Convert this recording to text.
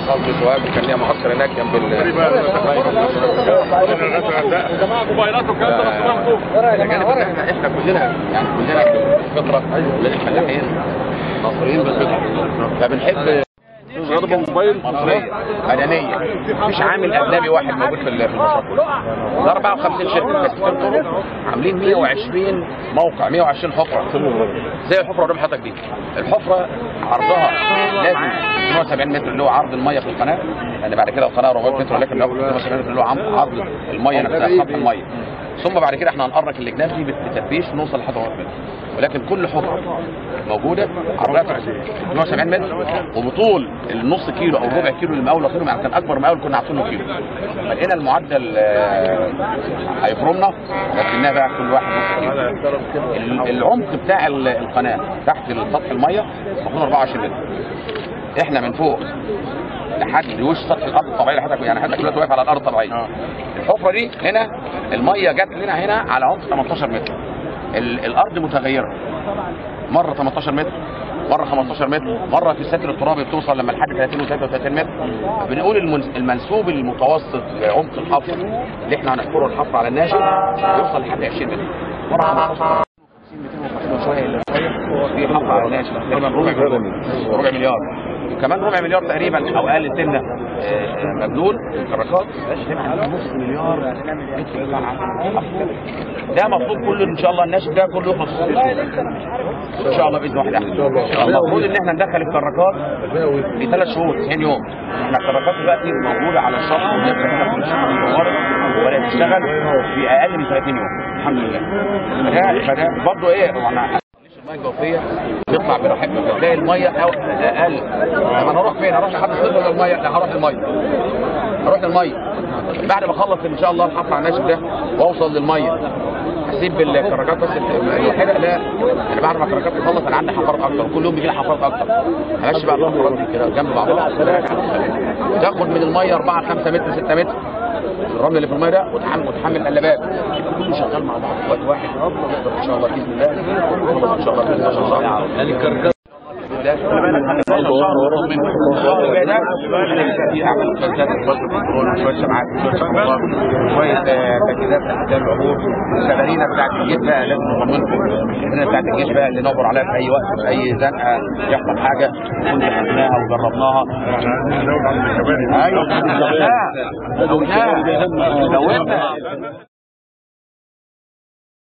قصدي سوهاج وكان ليها معسكر هناك جنب ال موبايلات والكلام ده بس ناخده الأجانب إن احنا احنا كلنا يعني كلنا بالفطره ولاد الفلاحين مصريين بالفطره فبنحب غضب موبايل مصرية مدنية مش عامل أجنبي واحد موجود في ال- في المشروع كله ده 54 شركة كاسبين طرق عاملين 120 موقع 120 حفرة زي الحفرة اللي حضرتك دي الحفرة عرضها لازم 72 متر اللي هو عرض المية في القناة لأن بعد كده القناة 400 متر ولكن لو 72 متر اللي هو عم- عرض المية نفسها سطح المية ثم بعد كده احنا هنقرك اللجنات دي بتتبيش نوصل لحد 400 متر ولكن كل حفرة موجودة عرضها 72 متر وبطول النص كيلو او ربع كيلو اللي مقاول واخدهم يعني كان اكبر مقاول كنا عاطينه كيلو فلقينا المعدل آه، هيفرمنا لكنها بقى كل واحد نص كيلو ال- العمق بتاع ال- القناه تحت سطح الميه المفروض 24 متر احنا من فوق لحد وش سطح الارض الطبيعي اللي حضرتك يعني حضرتك دلوقتي واقف على الارض الطبيعيه الحفره دي هنا الميه جت لنا هنا على عمق 18 متر ال- الارض متغيره مره 18 متر مره 15 متر مره في الستر الترابي بتوصل لما لحد 30 و 33 متر بنقول المن- المنسوب المتوسط لعمق الحفر اللي احنا هنحفره الحفر على الناشف يوصل لحد 20 متر مره 15 وشويه في حفر على الناشف تقريبا ربع مليار ربع مليار كمان ربع مليار تقريبا او اقل سنه آه، مبذول كركات نص مليار متر بتاع حفر. ده مطلوب كله ان شاء الله الناشف ده كله يخلص ان شاء الله باذن واحد احد المفروض ان احنا ندخل الكراكات في ثلاث شهور 90 يوم احنا الكراكات دلوقتي موجوده على الشط ونبدا هنا كل شهر اتطورت وبدات تشتغل في اقل من 30 يوم الحمد لله فده فده برضه ايه هو انا ليش الميه الجوفيه بيطلع براحتنا فتلاقي الميه أو اقل طب انا اروح فين؟ اروح لحد الصيف ولا الميه؟ لا هروح الميه هروح للميه بعد ما اخلص ان شاء الله الحفر على الناشف ده واوصل للميه اسيب الكراكات بس الوحيده لا انا بعد ما الكراكات تخلص انا عندي حفرات اكتر كل يوم بيجي لي حفرات اكتر همشي بقى الحفرات دي كده جنب بعضها تاخد من الميه 4 5 متر 6 متر الرمل اللي في الميه ده وتحمل وتحمل قلبات كله شغال مع بعض في وقت واحد نقدر ان شاء الله باذن الله ان شاء الله باذن الله يعني الكركات ده الشهر ده في اعمال مسدسات شويه كنترول شويه سماعات شويه سماعات شويه آه، تجهيزات لاحتلال العبور السبارينا بتاعت الجيش بقى لازم نطمنكم السبارينا بتاعت الجيش بقى اللي نعبر عليها في اي وقت في اي زنقه يحصل حاجه نكون جهزناها وجربناها ايوه زودناها زودناها زودنا